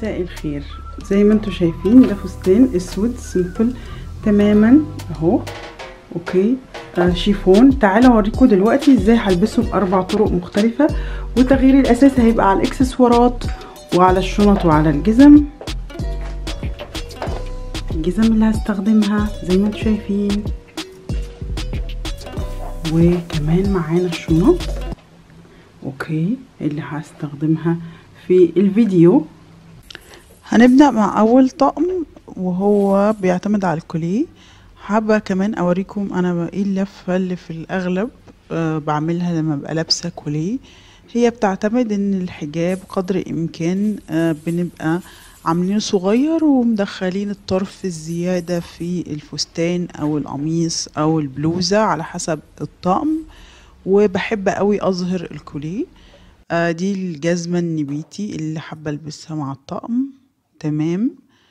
مساء الخير زي ما انتم شايفين ده فستان اسود سيمبل تماما اهو اوكي آه شيفون تعالى اوريكم دلوقتي ازاي هلبسه باربع طرق مختلفه وتغيير الاساس هيبقى على الاكسسوارات وعلى الشنط وعلى الجزم الجزم اللي هستخدمها زي ما انتم شايفين وكمان معانا الشنط اوكي اللي هستخدمها في الفيديو هنبدأ مع أول طقم وهو بيعتمد على الكوليه حابة كمان أوريكم أنا ايه اللفة اللي في الأغلب أه بعملها لما ببقى لابسة كوليه هي بتعتمد إن الحجاب قدر الإمكان أه بنبقى عاملينه صغير ومدخلين الطرف الزيادة في الفستان أو القميص أو البلوزة على حسب الطقم وبحب قوي أظهر الكوليه آه دي الجزمة النبيتي اللي حابة ألبسها مع الطقم تمام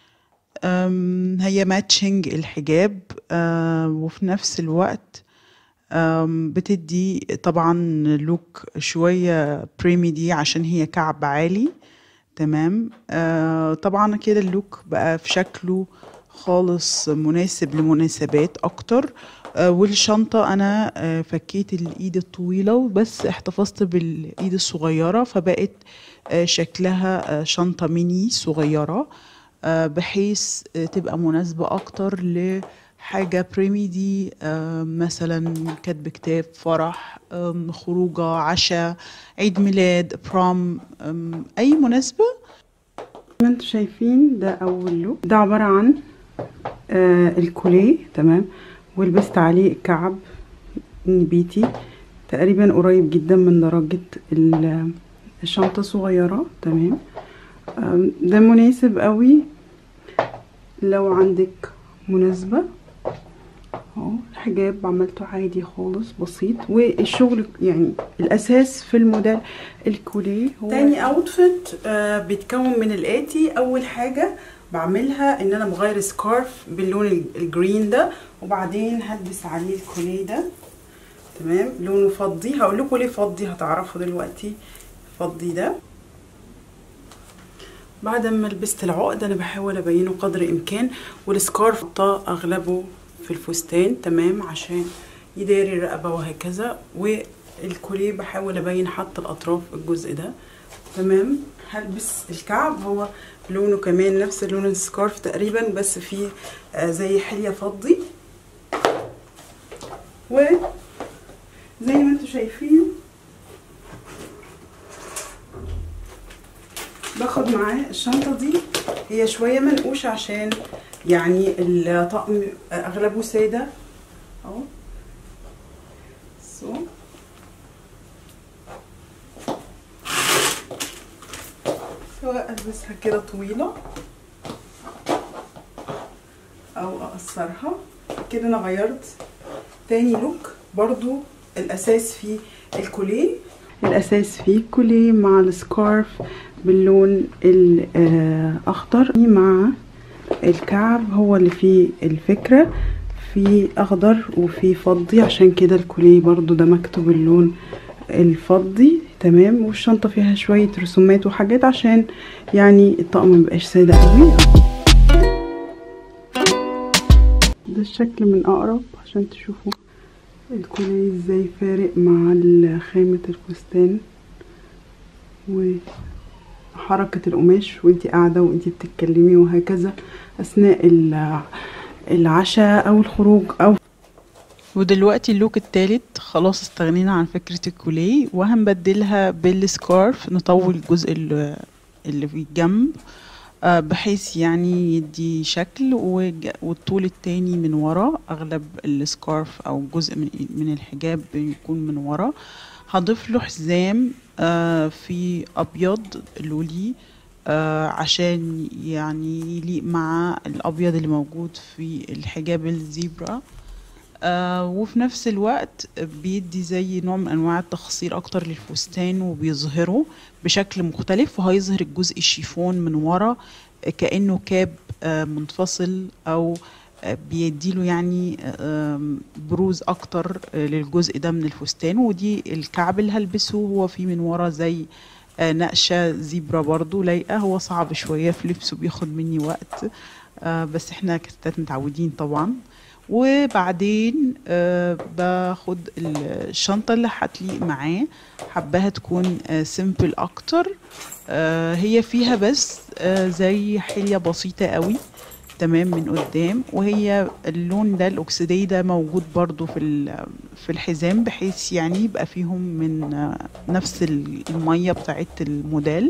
هي ماتشنج الحجاب آه وفي نفس الوقت بتدي طبعا لوك شوية بريميدي عشان هي كعب عالي تمام آه طبعا كده اللوك بقى في شكله خالص مناسب لمناسبات اكتر آه والشنطة انا آه فكيت الايد الطويلة بس احتفظت بالايد الصغيرة فبقت آه شكلها آه شنطة ميني صغيرة آه بحيث آه تبقى مناسبة اكتر لحاجة بريميدي آه مثلا كتب كتاب فرح خروجة عشاء عيد ميلاد برام اي مناسبة ما انتم شايفين ده اول لوك ده عبارة عن آه الكوليه تمام ولبست عليه الكعب النبيتي تقريبا قريب جدا من درجة الشنطة صغيرة تمام ده مناسب قوي لو عندك مناسبة اهو الحجاب عملته عادي خالص بسيط والشغل يعني الاساس في الموديل الكوليه هو تاني اوتفيت آه بيتكون من الاتي اول حاجه بعملها ان انا بغير سكارف باللون الجرين ده وبعدين هلبس عليه الكوليه ده تمام لونه فضي هقول لكم ليه فضي هتعرفوا دلوقتي فضي ده بعد ما لبست العقد انا بحاول ابينه قدر الامكان والسكارف اغلبه في الفستان تمام عشان يداري الرقبه وهكذا والكوليه بحاول ابين حتى الاطراف الجزء ده تمام هلبس الكعب هو لونه كمان نفس لون السكارف تقريبا بس فيه آه زي حليه فضي و زي ما انتم شايفين باخد معاه الشنطه دي هي شويه منقوشه عشان يعني الطقم اغلبه ساده اهو سو سواء البسها كده طويله او اقصرها كده انا غيرت تاني لوك برضو الاساس فيه الكوليه الاساس فيه الكوليه مع السكارف باللون الاخضر مع الكعب هو اللي فيه الفكرة في اخضر وفي فضي عشان كده الكوليه برضو ده مكتوب اللون الفضي تمام والشنطة فيها شوية رسومات وحاجات عشان يعني الطقم مبقاش سادة قوي ده الشكل من اقرب عشان تشوفوا الكوليه ازاي فارق مع خامة الفستان و حركة القماش وانتي قاعدة وانتي بتتكلمي وهكذا اثناء العشاء او الخروج او ودلوقتي اللوك التالت خلاص استغنينا عن فكرة الكوليه وهنبدلها بالسكارف نطول الجزء اللي في الجنب بحيث يعني يدي شكل والطول التاني من ورا اغلب السكارف او جزء من الحجاب بيكون من ورا هضيف له حزام آه في ابيض لولي آه عشان يعني يليق مع الابيض اللي موجود في الحجاب الزيبرا آه وفي نفس الوقت بيدي زي نوع من انواع التخصير اكتر للفستان وبيظهره بشكل مختلف وهيظهر الجزء الشيفون من ورا كانه كاب آه منفصل او بيديله يعني بروز اكتر للجزء ده من الفستان ودي الكعب اللي هلبسه هو فيه من ورا زي آه، نقشة زيبرا برضو لايقة هو صعب شوية في لبسه بياخد مني وقت آه، بس احنا كستات متعودين طبعا وبعدين آه، باخد الشنطة اللي هتليق معاه حباها تكون سيمبل اكتر آه، هي فيها بس آه، زي حلية بسيطة قوي تمام من قدام وهي اللون ده الاكسدي ده موجود برضو في ال- في الحزام بحيث يعني يبقى فيهم من آه، نفس ال- المية بتاعت الموديل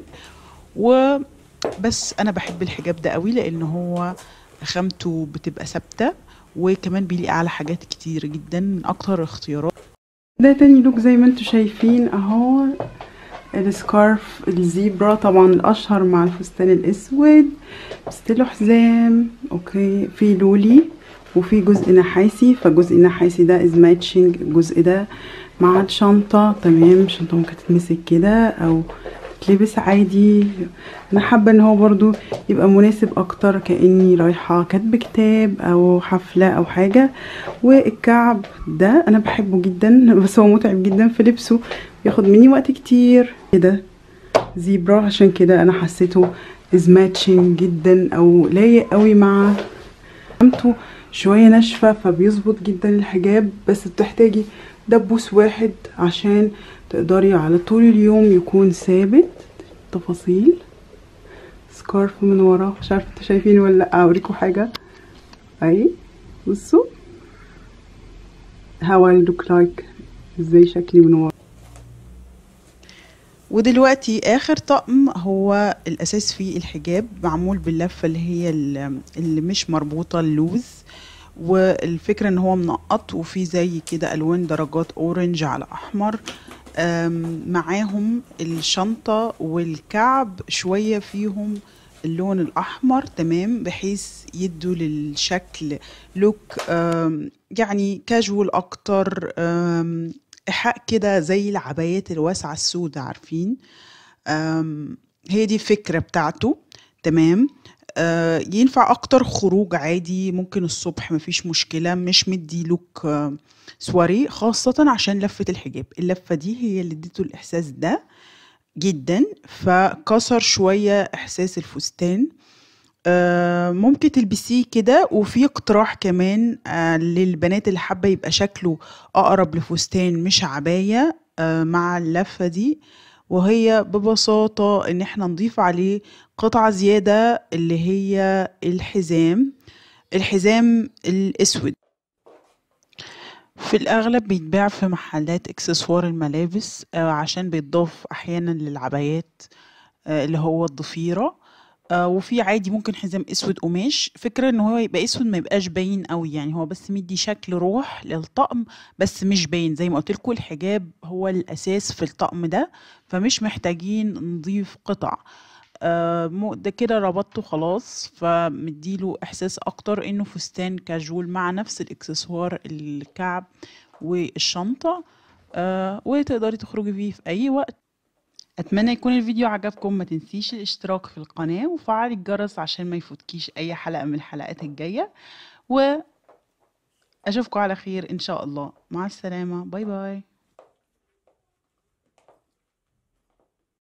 وبس انا بحب الحجاب ده قوي لان هو خامته بتبقى ثابتة وكمان بيليق على حاجات كتير جدا من اكتر اختيارات ده تاني لوك زي ما انتوا شايفين اهو السكارف الزيبرا طبعا الاشهر مع الفستان الاسود بستيلو حزام اوكي في لولي وفي جزء نحاسي فجزء نحاسي ده از ماتشنج الجزء ده مع الشنطة تمام الشنطة ممكن تتمسك كده او تلبس عادي انا حابة ان هو برضو يبقى مناسب اكتر كاني رايحة كاتبة كتاب او حفلة او حاجة والكعب ده انا بحبه جدا بس هو متعب جدا في لبسه بياخد مني وقت كتير كده زيبرا عشان كده انا حسيته از ماتشنج جدا او لايق قوي مع خامته شويه ناشفه فبيظبط جدا الحجاب بس بتحتاجي دبوس واحد عشان تقدري على طول اليوم يكون ثابت تفاصيل سكارف من ورا مش عارفه انتوا شايفين ولا لا اوريكم حاجه اهي بصوا how I look like ازاي شكلي من ورا ودلوقتي اخر طقم هو الاساس فيه الحجاب معمول باللفه اللي هي ال- اللي مش مربوطه اللوز والفكره ان هو منقط وفيه زي كده الوان درجات اورنج على احمر أم، معاهم الشنطه والكعب شويه فيهم اللون الاحمر تمام بحيث يدوا للشكل لوك أم، يعني كاجوال اكتر أم، إيحاء كده زي العبايات الواسعة السوداء عارفين أم، هي دي الفكرة بتاعته تمام آه، ينفع أكتر خروج عادي ممكن الصبح مفيش مشكلة مش مدي لوك آه، سواري خاصة عشان لفة الحجاب اللفة دي هي اللي اديته الإحساس ده جدا فكسر شوية إحساس الفستان آه، ممكن تلبسيه كده وفي اقتراح كمان آه، للبنات اللي حابة يبقى شكله أقرب لفستان مش عباية آه، مع اللفة دي وهي ببساطة إن احنا نضيف عليه قطعة زيادة اللي هي الحزام الحزام الأسود في الأغلب بيتباع في محلات إكسسوار الملابس آه، عشان بيتضاف أحيانا للعبايات آه، اللي هو الضفيرة آه، وفي عادي ممكن حزام اسود قماش فكرة ان هو يبقى اسود ما يبقاش باين قوي يعني هو بس مدي شكل روح للطقم بس مش باين زي ما قلت لكم الحجاب هو الاساس في الطقم ده فمش محتاجين نضيف قطع آه، مو- ده كده ربطته خلاص فمديله احساس اكتر انه فستان كاجول مع نفس الاكسسوار الكعب والشنطة آه، وتقدري تخرجي فيه في اي وقت اتمنى يكون الفيديو عجبكم ما تنسيش الاشتراك في القناة وفعلي الجرس عشان ما يفوتكيش اي حلقة من الحلقات الجاية واشوفكم على خير ان شاء الله مع السلامة باي باي